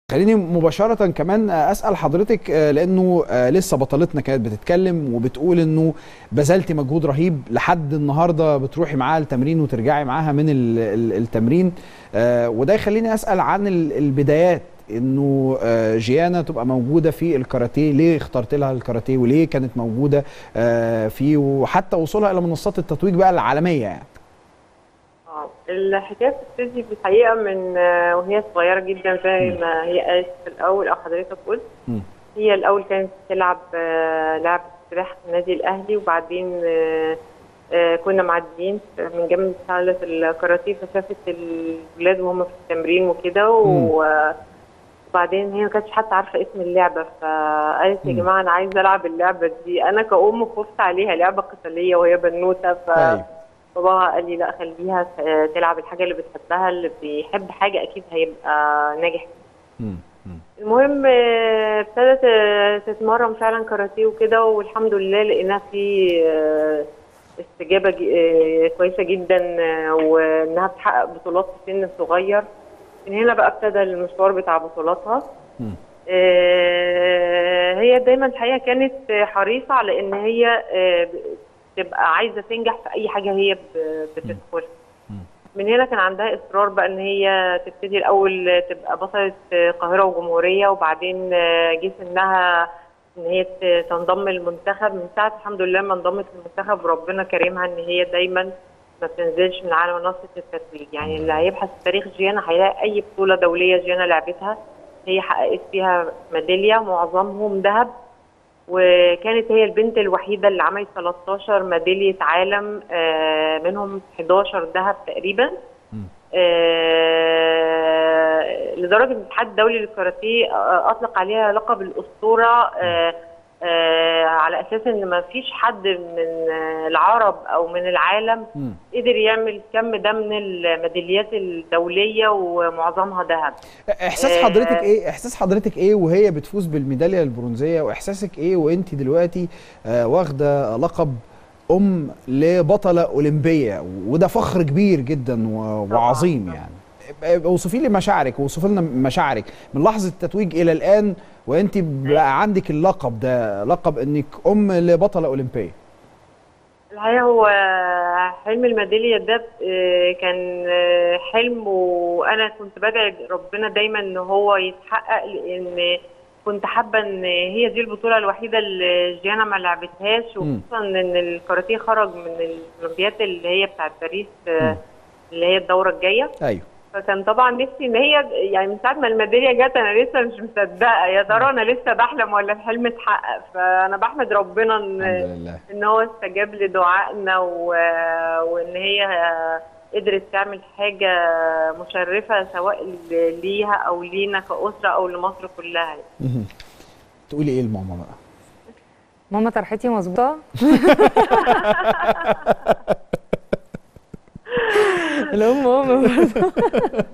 خليني مباشرة كمان أسأل حضرتك آه، لأنه آه، لسه بطلتنا كانت بتتكلم وبتقول إنه بذلتي مجهود رهيب لحد النهاردة بتروحي معاها التمرين وترجعي معاها من ال- ال- التمرين آه، وده يخليني أسأل عن ال- البدايات إنه آه، جيانا تبقى موجودة في الكاراتيه ليه اخترت لها الكاراتيه وليه كانت موجودة آه، فيه وحتى وصولها إلى منصات التتويج بقى العالمية يعني اه الحكايه بتبتدي في الحقيقه من آه، وهي صغيره جدا زي ما هي قالت في الاول او حضرتك قلت مم. هي الاول كانت بتلعب آه، لعبه سباحه في النادي الاهلي وبعدين آه، آه، كنا معديين من جنب صاله الكاراتيه فشافت الولاد وهم في التمرين وكده و- وبعدين هي ما كانتش حتى عارفه اسم اللعبه فقالت يا مم. جماعه انا عايزه العب اللعبه دي انا كأم خفت عليها لعبه قتاليه وهي بنوته ف أيوة. باباها قال لي لا خليها ت- تلعب الحاجه اللي بتحبها اللي بيحب حاجه اكيد هيبقى ناجح مم. مم. المهم آه، ابتدت آه، تتمرن فعلا كاراتيه وكده والحمد لله لقيناها في آه، استجابه ج- آه، كويسه جدا آه، وانها بتحقق بطولات في سن صغير من هنا بقى ابتدى المشوار بتاع بطولاتها مم. آه، هي دايما الحقيقه كانت حريصه على ان هي آه، تبقى عايزه تنجح في اي حاجه هي ب- بتدخلها من هنا كان عندها اصرار بقى ان هي تبتدي الاول تبقى بطله القاهره وجمهوريه وبعدين آه، جه سنها ان هي ت- تنضم للمنتخب من ساعه الحمد لله ما انضمت للمنتخب وربنا كريمها ان هي دايما ما بتنزلش من على منصه التتويج يعني اللي هيبحث في تاريخ جيانا هيلاقي اي بطوله دوليه جيانا لعبتها هي حققت فيها ميداليه معظمهم ذهب وكانت هي البنت الوحيده اللي عملت 13 ميداليه عالم آه، منهم 11 ذهب تقريبا مم. آه، لدرجه ان الاتحاد الدولي للكاراتيه آه، اطلق عليها لقب الاسطوره آه، آه، على اساس ان ما فيش حد من آه، العرب او من العالم مم. قدر يعمل الكم ده من الميداليات الدوليه ومعظمها ذهب احساس آه، حضرتك ايه احساس حضرتك ايه وهي بتفوز بالميداليه البرونزيه واحساسك ايه وانت دلوقتي آه، واخده لقب ام لبطله اولمبيه وده فخر كبير جدا و- طبعاً. وعظيم يعني آه، اوصفي لي مشاعرك وصفي لنا مشاعرك من لحظه التتويج الى الان وانت بقى عندك اللقب ده لقب انك ام لبطله اولمبيه الحقيقة هو حلم الميدالية ده آه، كان آه، حلم وأنا كنت بدعي ربنا دايما إن هو يتحقق لأن كنت حابة إن هي دي البطولة الوحيدة اللي جيانا ما لعبتهاش مم. وخصوصا إن الكاراتيه خرج من الأولمبياد اللي هي بتاعت باريس آه، مم. اللي هي الدورة الجاية ايوه فكان طبعا نفسي ان هي يعني من ساعه ما الميداليه جت انا لسه مش مصدقه يا ترى انا لسه بحلم ولا الحلم اتحقق فانا بحمد ربنا ان الحمد لله ان هو استجاب لدعائنا و... وان هي قدرت تعمل حاجه مشرفه سواء ل- ليها او لينا كاسره او لمصر كلها مهم. تقولي ايه لماما بقى ماما طرحتي مظبوطه الام ماما برضه